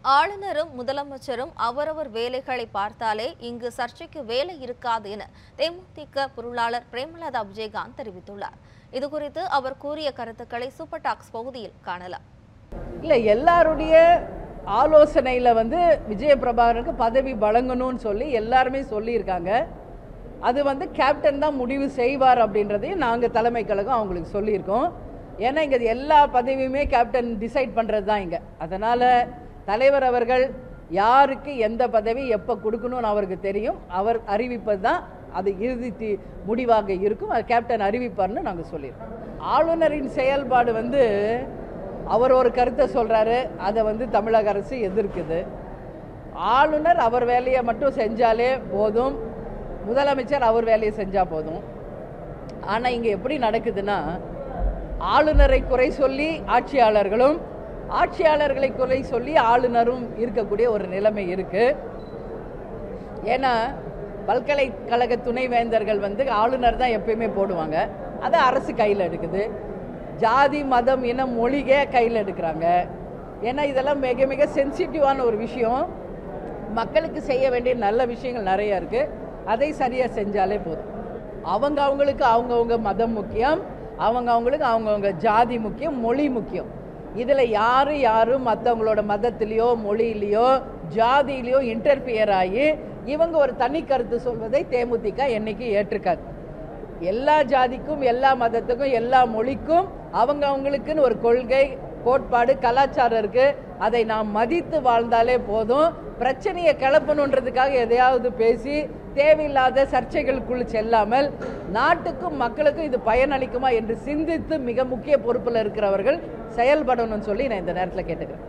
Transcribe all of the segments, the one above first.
ஆளுநரும் முதலமைச்சரும் அவரவர் வேலைகளை பார்த்தாலே இங்கு சர்ச்சைக்கு வேலை இருக்காது என தேமுதிக பொருளாளர் பிரேமலதா விஜயகாந்த் தெரிவித்துள்ளார் இதுகுறித்து அவர் கூறிய கருத்துக்களை சூப்பர் டாக்ஸ் பகுதியில் காணலாம் இல்லை எல்லாருடைய ஆலோசனையில் வந்து விஜய பிரபாகருக்கு பதவி வழங்கணும்னு சொல்லி எல்லாருமே சொல்லியிருக்காங்க அது வந்து கேப்டன் தான் முடிவு செய்வார் அப்படின்றதையும் நாங்கள் தலைமை கழகம் அவங்களுக்கு சொல்லியிருக்கோம் ஏன்னா இங்கே எல்லா பதவியுமே கேப்டன் டிசைட் பண்ணுறது தான் இங்கே அதனால் தலைவர் அவர்கள் யாருக்கு எந்த பதவி எப்போ கொடுக்கணும்னு அவருக்கு தெரியும் அவர் அறிவிப்பது தான் அது இறுதி தி- முடிவாக இருக்கும் அது கேப்டன் அறிவிப்பார்னு நாங்கள் சொல்லியிருக்கோம் ஆளுநரின் செயல்பாடு வந்து அவர் ஒரு கருத்தை சொல்றாரு அதை வந்து தமிழக அரசு எதிர்க்குது ஆளுநர் அவர் வேலையை மட்டும் செஞ்சாலே போதும் முதலமைச்சர் அவர் வேலையை செஞ்சா போதும் ஆனா இங்க எப்படி நடக்குதுன்னா ஆளுநரை குறை சொல்லி ஆட்சியாளர்களும் ஆட்சியாளர்களை குறை சொல்லி ஆளுநரும் இருக்கக்கூடிய ஒரு நிலைமை இருக்கு ஏன்னா பல்கலைக்கழக துணைவேந்தர்கள் வந்து ஆளுநர் தான் எப்பயுமே போடுவாங்க அதை அரசு கையில் எடுக்குது ஜாதி மதம் இனம் மொழிகே கையில் எடுக்கிறாங்க ஏன்னா இதெல்லாம் மிக மிக சென்சிட்டிவான ஒரு விஷயம் மக்களுக்கு செய்ய வேண்டிய நல்ல விஷயங்கள் நிறைய இருக்கு அதை சரியா செஞ்சாலே போதும் அவங்க அவங்களுக்கு அவங்கவுங்க மதம் முக்கியம் அவங்க அவங்களுக்கு அவங்கவுங்க ஜாதி முக்கியம் மொழி முக்கியம் இதுல யாரு யாரும் மற்றவங்களோட மதத்திலேயோ மொழியிலையோ ஜாதியிலையோ இன்டர்பியர் ஆகி இவங்க ஒரு தனி கருத்து சொல்வதை தேமுதிக என்னைக்கு ஏற்றுக்காது எல்லா ஜாதிக்கும் எல்லா மதத்துக்கும் எல்லா மொழிக்கும் அவங்க அவங்களுக்குன்னு ஒரு கொள்கை கோட்பாடு கலாச்சாரம் இருக்கு அதை நாம் மதித்து வாழ்ந்தாலே போதும் பிரச்சனையை கிளப்பணுன்றதுக்காக எதையாவது பேசி தேவையில்லாத சர்ச்சைகளுக்குள் செல்லாமல் நாட்டுக்கும் மக்களுக்கும் இது பயனளிக்குமா என்று சிந்தித்து மிக முக்கிய பொறுப்பில் இருக்கிறவர்கள் செயல்படணும்னு சொல்லி நான் இந்த நேரத்தில் கேட்டுக்கிறேன்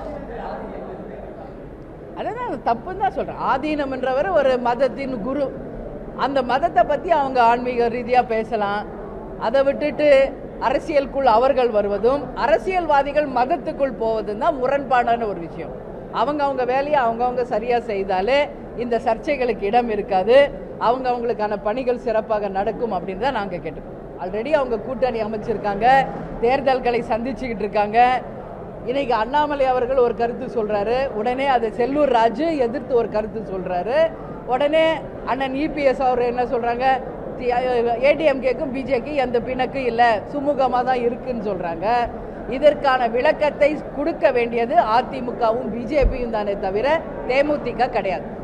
அதுதான் தப்புன்னு தான் சொல்றேன் ஆதீனம் என்றவர் ஒரு மதத்தின் குரு அந்த மதத்தை பத்தி அவங்க ஆன்மீக ரீதியா பேசலாம் அதை விட்டுட்டு அரசியலுக்குள் அவர்கள் வருவதும் அரசியல்வாதிகள் மதத்துக்குள் போவதும் தான் முரண்பாடான ஒரு விஷயம் அவங்க அவங்க வேலையை அவங்கவங்க சரியா செய்தாலே இந்த சர்ச்சைகளுக்கு இடம் இருக்காது அவங்க அவங்களுக்கான பணிகள் சிறப்பாக நடக்கும் அப்படின்னு தான் நாங்கள் கேட்டுக்கோம் ஆல்ரெடி அவங்க கூட்டணி அமைச்சிருக்காங்க தேர்தல்களை சந்திச்சுக்கிட்டு இருக்காங்க இன்னைக்கு அண்ணாமலை அவர்கள் ஒரு கருத்து சொல்றாரு உடனே அதை செல்லூர் ராஜு எதிர்த்து ஒரு கருத்து சொல்றாரு உடனே அண்ணன் இபிஎஸ் அவர் என்ன சொல்றாங்க ஏடிஎம்கேக்கும் பிஜேக்கு எந்த பிணக்கு இல்ல சுமூகமா தான் இருக்குன்னு சொல்றாங்க இதற்கான விளக்கத்தை கொடுக்க வேண்டியது அதிமுகவும் பிஜேபியும் தானே தவிர தேமுதிக கிடையாது